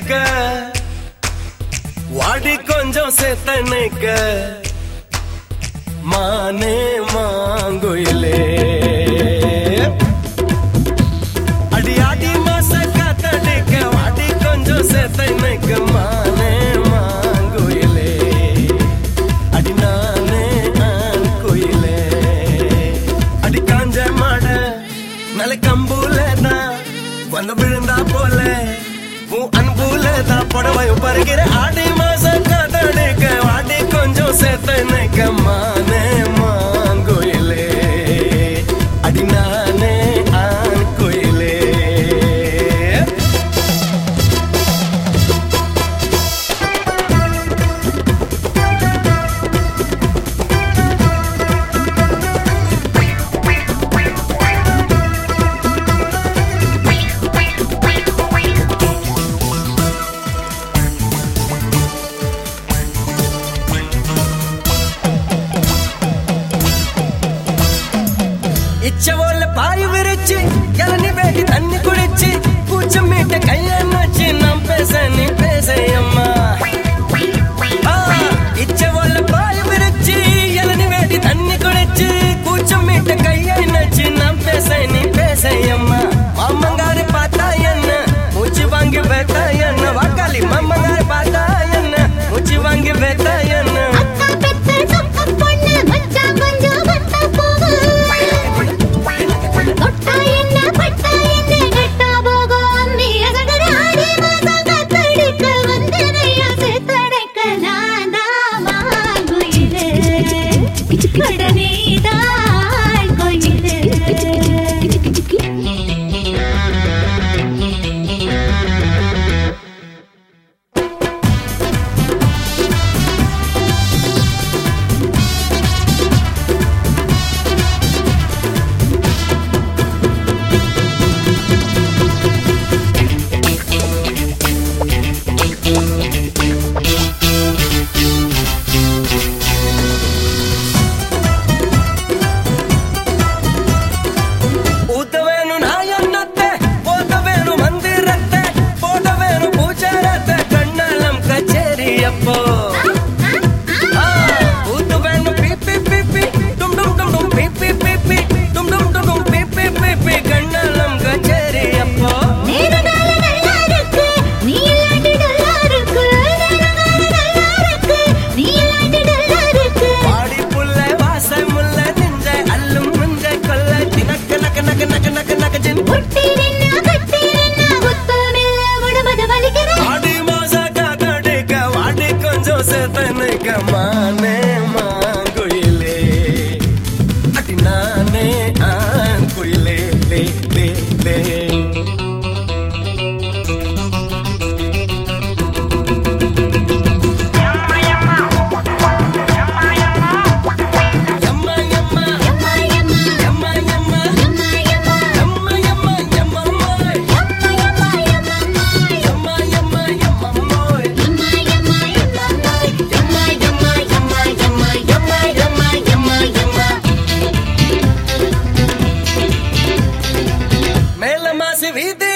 காத்தடிக்க வாடி கொஞ்சம் சேத்தனைக்க மானே மாங்குயிலே அடி ஆடி மாச காத்தடிக்க வாடி கொஞ்சம் சேத்தனைக்க மானே மாங்குயிலே அடி நானே ஆண் குயிலே அடி காஞ்ச மாட நல்ல கம்பூல தான் வந்து விழுந்தா போல உன் அன்புல தான் புடவையும் பருகிற ஆடி மாசம் காத்தடிக்க வாடி கொஞ்சம் சேர்த்தனைக்க மானே மாங்குயிலே அடி நானே ஆண் குயிலே இச்சவோல பாய் விரிச்சு இளநி வேடி தண்ணி குடிச்சு பூச்சம் மீட்ட கையமைச்சு நாம் பேச நீ பேச அம்மா ஆ, இச்சவோல பாய் விரிச்சு இளநி வேடி தண்ணி குடிச்சு கூச்சம் மீட்ட கையை நச்சு நாம் பேச நீ பேச அம்மா மாமங்காரு பார்த்தா என்ன மூச்சு வாங்கி வைத்தா என்ன வாக்காளி மாமங்காரு பார்த்தா என்ன மூச்சு வாங்கி வைத்தா என்ன அக்கா பெத்த சொக்க பொண்ணு மச்சான் கொஞ்சம் வத்த போகு தொட்டா என்ன பட்டா என்ன கெட்டா போகும் நீ அசகர ஆடி மாசம் கத்தடிக்க வந்து நையா சேத்தடைக்க நான் தான் மாங்குயிலே கடனே தான் கோயிலே ಊತವೇನು ನಾಯನ್ನತ್ತೆ ಓದವೇನು ಮಂದಿರತ್ತೆ ಓದವೇನು ಪೂಜಾರತ್ತೆ ಕಣ್ಣಲ್ಲಂ ಕಚೇರಿಯಪ್ಪೋ ಆ, ಊತವೇನು ಪಿ ಪಿ ಪಿ ಪಿ ಡುಮ್ ಡುಮ್ ಡುಮ್ ಡುಮ್ ಪಿ ಪಿ ಪಿ ಪಿ ಡುಮ್ ಡುಮ್ ಡುಮ್ ಡುಮ್ ಪಿ ಪಿ ಪಿ ಪಿ ಕಣ್ಣಲ್ಲಂ ಕಚೇರಿಯಪ್ಪೋ நேரகால நல்லா இருக்கு நீ இல்லாட்டி நல்லா இருக்கு நேரகால நல்லா இருக்கு நீ இல்லாட்டி நல்லா இருக்கு பாடி புள்ள வாசை முல்ல நெஞ்ச அல்லும் முஞ்ச கொல்ல தினக்க நக்க நக்க நக்க நக்க நக்க ஜின் ஒட்டி நின்னா கட்டி நின்னா ஒத்தமில்ல உடம்பது வலிக்குது ஆடி மாச காத்தடிக்க வாடி கொஞ்சம் சேத்தனைக்க மானே மாங்குயிலே அடி நானே ஆண் குயிலே லே லே லே எம்மா எம்மா எம்மா எம்மா எம்மா எம்மா எம்மா எம்மா எம்மா எம்மா எம்மம்மாய் எம்மா எம்மா எம்மம்மாய் எம்மா எம்மா எம்மம்மாய் எம்மா எம்மா எம்மம்மாய் எம்மா எம்மா எம்மா எம்மா எம்மா எம்மா எம்மா எம்மா மேல மாசி வீதி